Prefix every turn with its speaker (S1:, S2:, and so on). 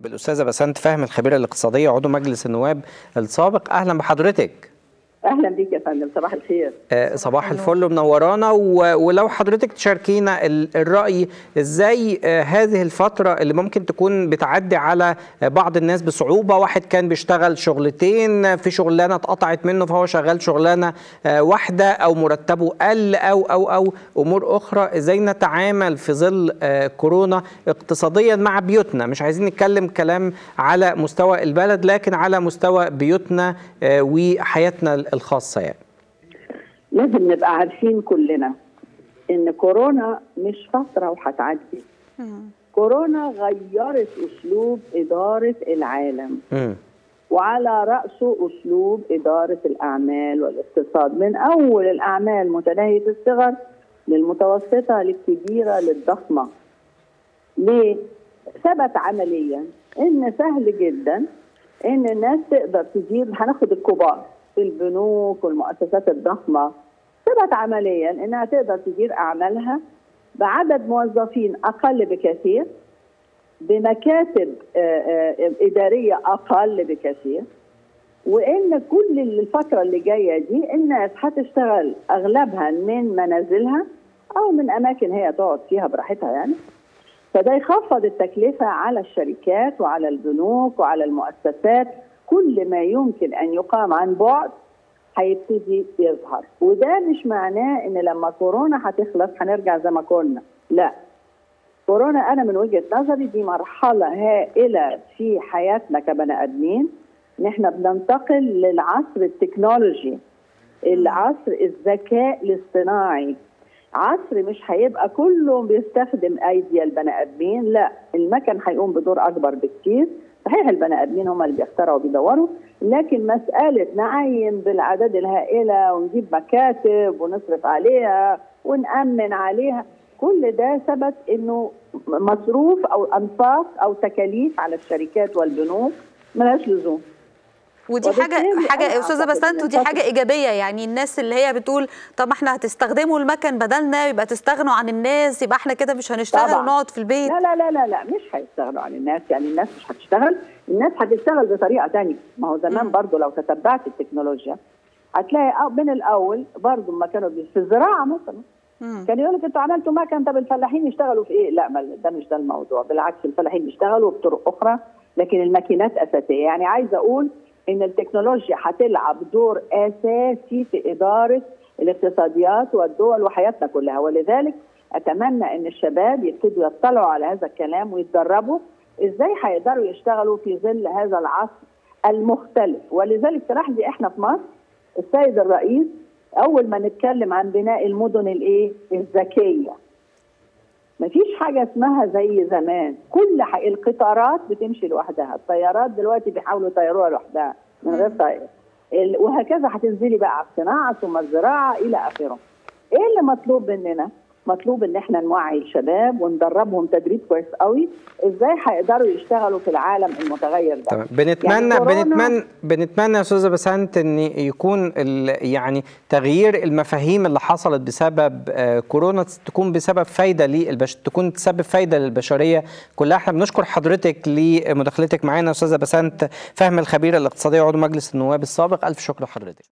S1: بالاستاذه بسنت فهم الخبيره الاقتصاديه عضو مجلس النواب السابق اهلا بحضرتك
S2: اهلا بيك يا فندم صباح الخير
S1: آه صباح الفل ومنورانا ولو حضرتك تشاركينا الراي ازاي آه هذه الفتره اللي ممكن تكون بتعدي على بعض الناس بصعوبه واحد كان بيشتغل شغلتين في شغلانه اتقطعت منه فهو شغال شغلانه آه واحده او مرتبه قل او او او امور اخرى ازاي نتعامل في ظل آه كورونا اقتصاديا مع بيوتنا مش عايزين نتكلم كلام على مستوى البلد لكن على مستوى بيوتنا آه وحياتنا الخاصه يعني
S2: لازم نبقى عارفين كلنا ان كورونا مش فتره وهتعدي كورونا غيرت اسلوب اداره العالم
S1: م.
S2: وعلى راسه اسلوب اداره الاعمال والاقتصاد من اول الاعمال متناهيه الصغر للمتوسطه للكبيره للضخمه ليه ثبت عمليا ان سهل جدا ان الناس تقدر تدير هناخد الكبار البنوك والمؤسسات الضخمه ثبت عمليا انها تقدر تدير اعمالها بعدد موظفين اقل بكثير بمكاتب اداريه اقل بكثير وان كل الفتره اللي جايه دي الناس هتشتغل اغلبها من منازلها او من اماكن هي تقعد فيها براحتها يعني فده يخفض التكلفه على الشركات وعلى البنوك وعلى المؤسسات كل ما يمكن ان يقام عن بعد هيبتدي يظهر وده مش معناه ان لما كورونا هتخلص هنرجع زي ما كنا لا كورونا انا من وجهه نظري دي مرحله هائله في حياتنا كبني ادمين ان احنا بننتقل للعصر التكنولوجي العصر الذكاء الاصطناعي عصر مش هيبقى كله بيستخدم ايديا البني ادمين لا المكن هيقوم بدور اكبر بكتير صحيح البني ادمين هم اللي بيخترعوا وبيدوروا لكن مساله نعين بالاعداد الهائله ونجيب مكاتب ونصرف عليها ونامن عليها كل ده ثبت انه مصروف او انفاق او تكاليف على الشركات والبنوك ملهاش لزوم
S3: ودي حاجه حاجه يا استاذه بسنت ودي حاجه ايجابيه يعني الناس اللي هي بتقول طب احنا هتستخدموا المكن بدلنا يبقى تستغنوا عن الناس يبقى احنا كده مش هنشتغل
S2: طبعا.
S3: ونقعد في البيت
S2: لا لا لا لا لا مش هيستغنوا عن الناس يعني الناس مش هتشتغل الناس هتشتغل بطريقه ثانيه ما هو زمان برضو لو تتبعت التكنولوجيا هتلاقي من الاول برضو ما كانوا في الزراعه مثلا كان يقول لك انتوا عملتوا مكن طب الفلاحين يشتغلوا في ايه؟ لا ما ده مش ده الموضوع بالعكس الفلاحين بيشتغلوا بطرق اخرى لكن الماكينات اساسيه يعني عايزه اقول ان التكنولوجيا هتلعب دور اساسي في اداره الاقتصاديات والدول وحياتنا كلها ولذلك اتمنى ان الشباب يبتدوا يطلعوا على هذا الكلام ويتدربوا ازاي هيقدروا يشتغلوا في ظل هذا العصر المختلف ولذلك تلاحظي احنا في مصر السيد الرئيس اول ما نتكلم عن بناء المدن الايه الذكيه مفيش حاجه اسمها زي زمان كل حق القطارات بتمشي لوحدها الطيارات دلوقتي بيحاولوا يطيروها لوحدها من غير طيار وهكذا هتنزلي بقى على الصناعه ثم الزراعه الى اخره ايه اللي مطلوب مننا مطلوب ان احنا نوعي الشباب وندربهم تدريب كويس قوي ازاي هيقدروا يشتغلوا في العالم المتغير ده
S1: تمام بنتمنى يعني بنتمنى بنتمنى يا استاذه بسنت ان يكون يعني تغيير المفاهيم اللي حصلت بسبب كورونا تكون بسبب فايده للبش تكون تسبب فايده للبشريه كلها احنا بنشكر حضرتك لمداخلتك معانا استاذه بسنت فهم الخبيره الاقتصاديه عضو مجلس النواب السابق الف شكر لحضرتك